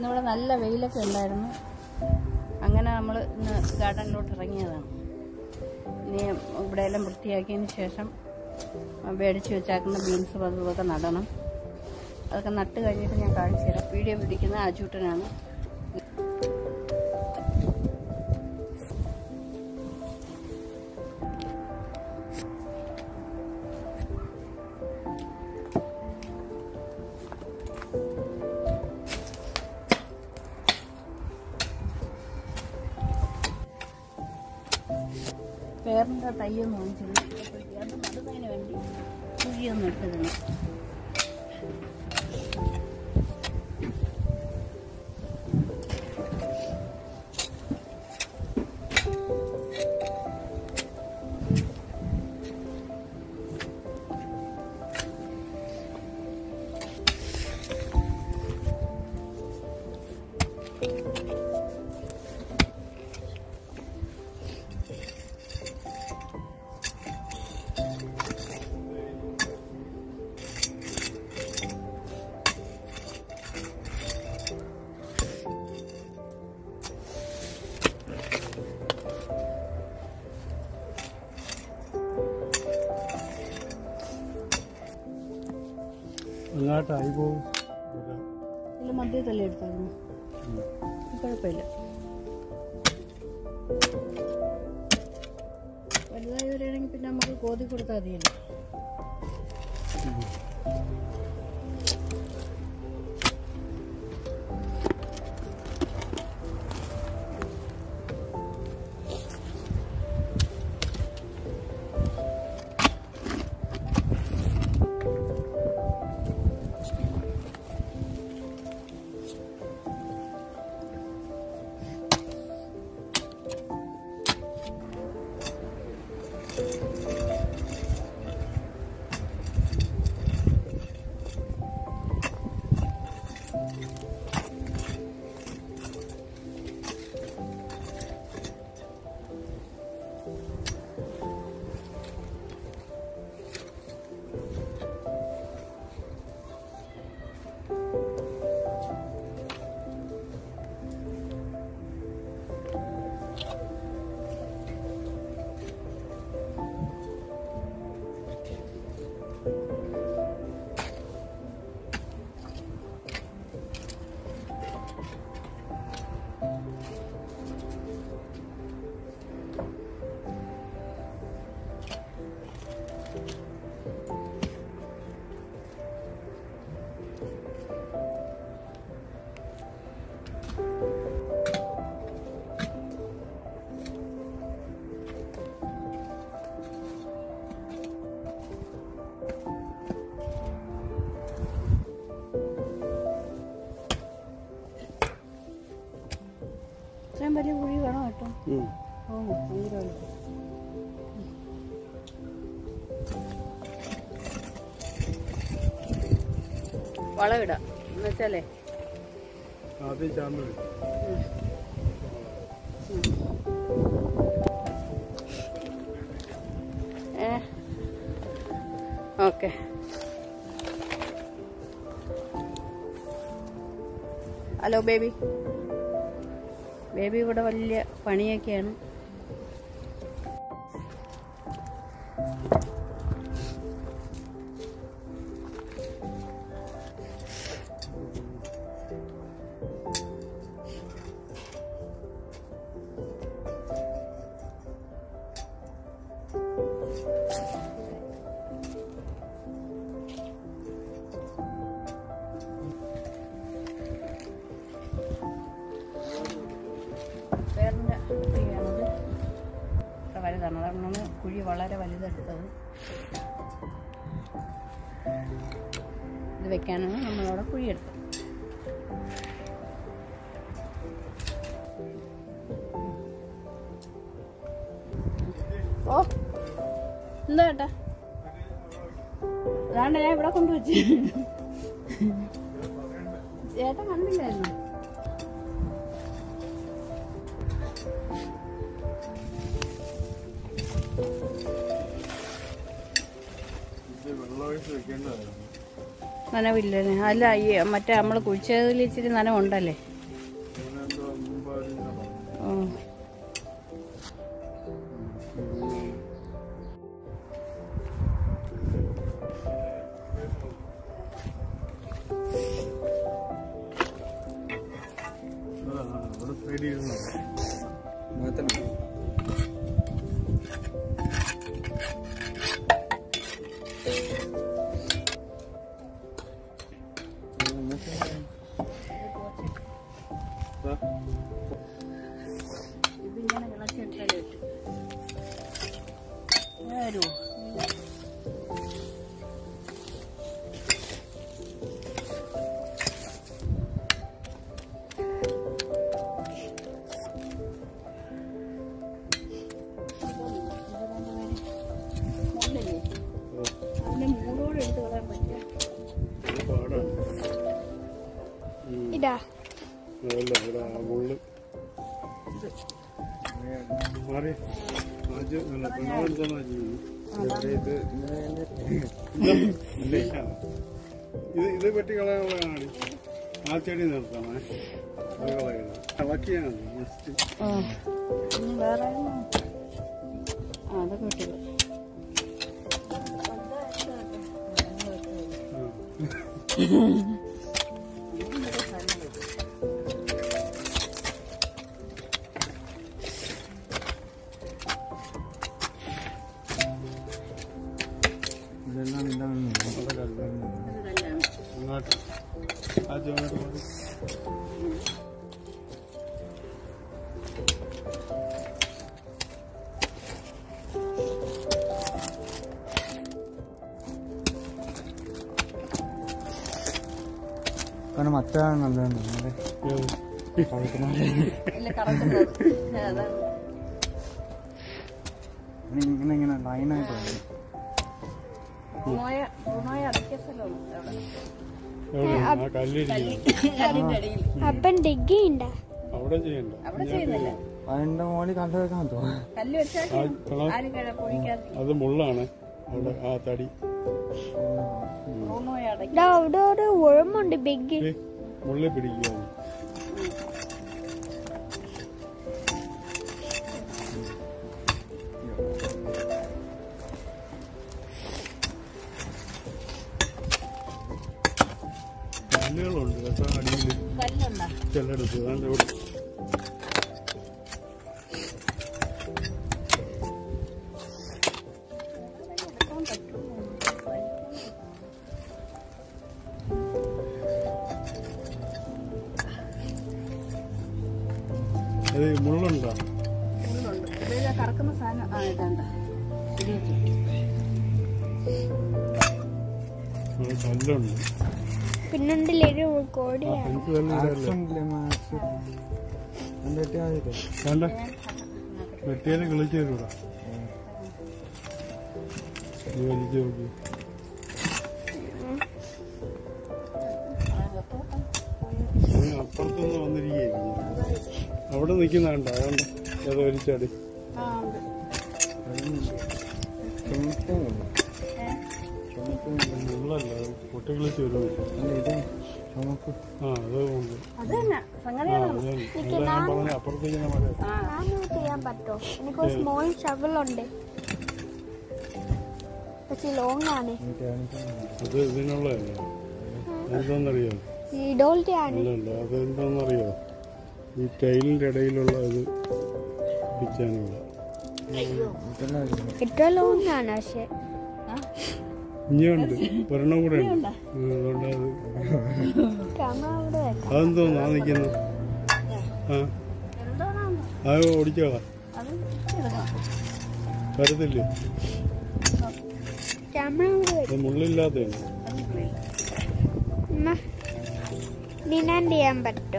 ഇന്നിവിടെ നല്ല വെയിലൊക്കെ ഉണ്ടായിരുന്നു അങ്ങനെ നമ്മൾ ഇന്ന് ഗാർഡനിലോട്ട് ഇറങ്ങിയതാണ് ഇനി ഇവിടെയെല്ലാം വൃത്തിയാക്കിയതിന് ശേഷം മേടിച്ച് വെച്ചാക്കുന്ന ബീൻസ് അതുമൊക്കെ നടണം അതൊക്കെ നട്ട് കഴിഞ്ഞിട്ട് ഞാൻ കാണിച്ചു തരാം വീഡിയോ പിടിക്കുന്ന അജൂട്ടനാണ് പേറിൻ്റെ തയ്യൊന്ന് വാങ്ങിച്ചത് അപ്പോഴത്തേക്ക് അത് നടുന്നതിന് വേണ്ടി കുഴിയൊന്നും എടുത്തതിന് അങ്ങോട്ടായി പോകും ഇതിൽ മധ്യത്തല്ലേ എടുത്തായിരുന്നു കുഴപ്പമില്ല വലുതായി വരികയാണെങ്കിൽ പിന്നെ നമുക്ക് കോതി കൊടുത്താൽ മതിയല്ലോ ഇത്രയും വലിയ കുഴി വേണം കേട്ടോ ഓ ഭയങ്കര വലുത്. വളമിടാം എന്നുവെച്ചാലേ ആദ്യം ചാമ്പൽ ഏ ഓക്കെ ഹലോ ബേബി ബേബി ഇവിടെ വലിയ പണിയൊക്കെയാണ് പേരിൻ്റെ കുഴിയാണത് ഇത്ര വലുതാണ് അതാണ് കുഴി വളരെ വലുതെടുത്തത് ഇത് വെക്കാനാണ് നമ്മളവിടെ കുഴിയെടുത്തത് ഓ എന്താ ചേട്ടാ അതാണ്ട് ഞാൻ ഇവിടെ കൊണ്ടുവച്ചു ചേട്ടൻ കണ്ടില്ലായിരുന്നു വെള്ളമൊഴിച്ച് വെക്കേണ്ടതായിരുന്നു നനവില്ലേ അല്ല ഈ മറ്റേ നമ്മൾ കുഴിച്ചതിൽ ഇച്ചിരി നനവുണ്ടല്ലേ റെഡി ഇരുന്നോ ദാ, ഇതിങ്ങനെ ഇളച്ചിട്ടാലേ പറ്റും ഇങ്ങനെ വരുമോ മുള്ളില്ലേ ഓ, അതിന്റെ മൂടോടെ എടുത്ത് കളയാൻ പറ്റില്ല ഇത് പാടാണ് ഉം. ഇതാ അതല്ല ഇവിടെ ആ മുള്ള് മാറി ആദ്യം അല്ല പെണ്ണാളെടുത്താ ഇത് ഇത് വെട്ടി കളയാനുള്ളതാണ് ആ ചെടി നിർത്തണേ അത് കളയണം ഇളക്കിയാണ് ജസ്റ്റ് ഇനി വേറെ ആ അതൊക്കെ വിട്ടത് അങ്ങോട്ട് ആദ്യം അങ്ങോട്ട് മാറി കാരണം മറ്റാണ് നല്ലതാണ് ഇല്ല കറക്കുന്നത് അതാണ് ഇങ്ങനെ ഇങ്ങനെ ലൈനായിട്ട് വരും ഗുണോയ ഗുണോയ അടയ്ക്ക സ്ഥലമാണ് അവിടെ എവിടെ ആ കല്ലിരിക്കുന്നു അതിന്റെ അടിയിൽ അപ്പൻ ഡിഗ് ചെയ്യണ്ട അവിടെ ചെയ്യണ്ട അവിടെ ചെയ്യുന്നില്ല അതിന്റെ മോളിൽ കല്ല് വെക്കാൻ തോന്നുന്നു കല്ല് വെച്ചാൽ ആ കള ആരും കിഴ പൊഴിക്കാതെ അത് മുള്ളാണ് അവിടെ ആ തടി ഗുണോയ അടയ്ക്ക ഇതാ അവിടെ ഒരു ഉഴമുണ്ട് ബിഗ് ഏ, മുള്ളി പിടിക്കുക കല്ലുകളുണ്ട് കേട്ടോ അടിയിൽ കല്ലുണ്ടോ ചിലടത്ത് അതാണ്ട് ഇവിടെ അത് മുള്ളുണ്ടോ ഉള്ളുണ്ട് ഇത് കറക്കുന്ന സാധനം ആ ഇതാണ്ട അവിടെ കല്ലുണ്ട് പിന്നുണ്ടില്ലേ ഒരു ആ കോടിയാണ് പെൻസിൽ കല്ലിടല്ലേ ആക്സിഡന്റില്ലേ മാക്സ് എന്നിട്ട് ആയില്ലേ വേണ്ട വെട്ടിയാൽ കളിച്ചു തരൂടാ നീ വലിച്ചു നോക്കി അങ്ങ് അപ്പുറത്തുനിന്ന് വന്നിരിക്കുകയായിരിക്കും അവിടെ നിൽക്കുന്ന കണ്ട അതുകൊണ്ട് ഏതോ വലിച്ചാടി ആ ഉണ്ട് ചുമക്കുന്നില്ല മുള്ളല്ല പൊട്ടി കളിച്ച് വരുമോ അല്ല ഇത് ചുമക്ക് ആ അത് ഉണ്ട് അത് തന്നെ സംഗതി ആ അത് തന്നെ. അതാ ഞാൻ പറഞ്ഞ അപ്പുറത്തേക്ക് ഞാൻ പറയാം ആ ഞാൻ ചെയ്യാൻ പറ്റോ എനിക്ക് സ്മോൾ ഷവൽ ഉണ്ട് പക്ഷെ ലോങ് ആണ് അത് ഇതിനുള്ളതല്ല എന്താണെന്നറിയോ ഇഡോൾത്തെ ആണ് അല്ലല്ല അത് എന്താണെന്നറിയോ ഈ ടൈലിന്റെ ഇടയിലുള്ള ഇത് പിച്ചാനുള്ള ഇത്ര ലോങ് ആണ് പക്ഷെ ഇനിയുണ്ട് ഒരെണ്ണം കൂടെ ഉണ്ട് ഉം, അതുകൊണ്ട് അത് ക്യാമറ അവിടെ വെക്കാം അതെന്തോന്നാ നിൽക്കുന്നത് ആ എന്തോന്നാന്ന് അത് ഓടിച്ചോളാം അത് എടുക്കണം വരത്തില്ലേ ക്യാമറ അവിടെ വെക്കാം അത് മുള്ളില്ലാത്തതാണ് അത് ഉള്ളിൽ. ഉമ്മ, ദിനാൻ ചെയ്യാൻ പറ്റോ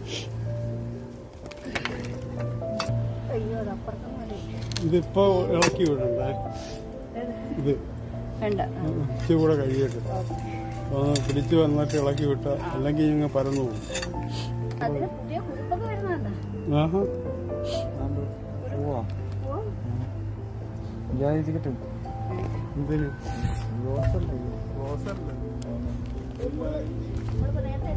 അയ്യോ അത് അപ്പുറത്തെ പോലെ ഇതിപ്പോ ഇളക്കി വിടണ്ടേ ഇത് വേണ്ട ആ. ഇച്ചിരി കൂടെ കഴിയട്ടെ ഒന്ന് പിടിച്ച് വന്നിട്ട് ഇളക്കി വിട്ട അല്ലെങ്കിൽ ഇങ്ങ് പരന്നു പോകും അതിന് പുതിയ കുരുപ്പൊക്കെ വരുന്നുണ്ടോ ആഹാ പോവാ വിചാരിച്ച് കിട്ടും എന്തിന് റോസല്ലേ റോസല്ല നമ്മളിപ്പോ നേരത്തെ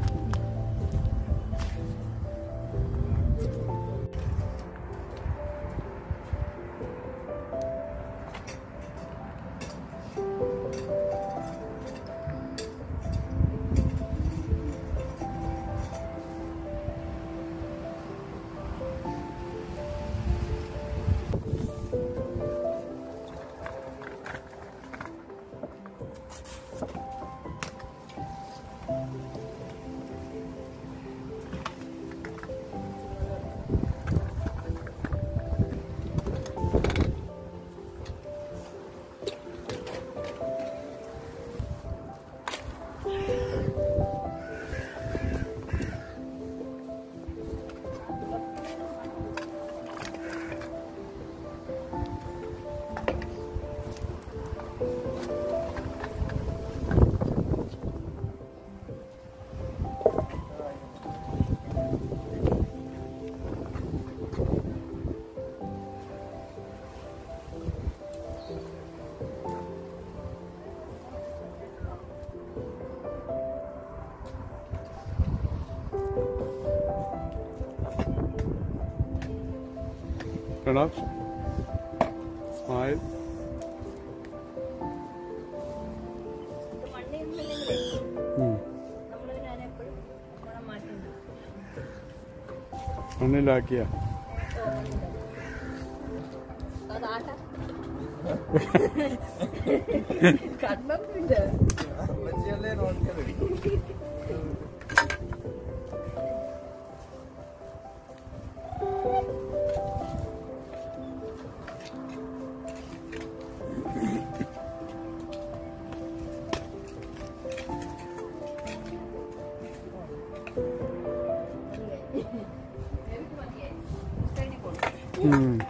എടാ സ്മൈൽ ഉം. മണ്ണിലാക്കിയ അമ്മച്ചിയല്ലേ നോക്കിയത് ഉം.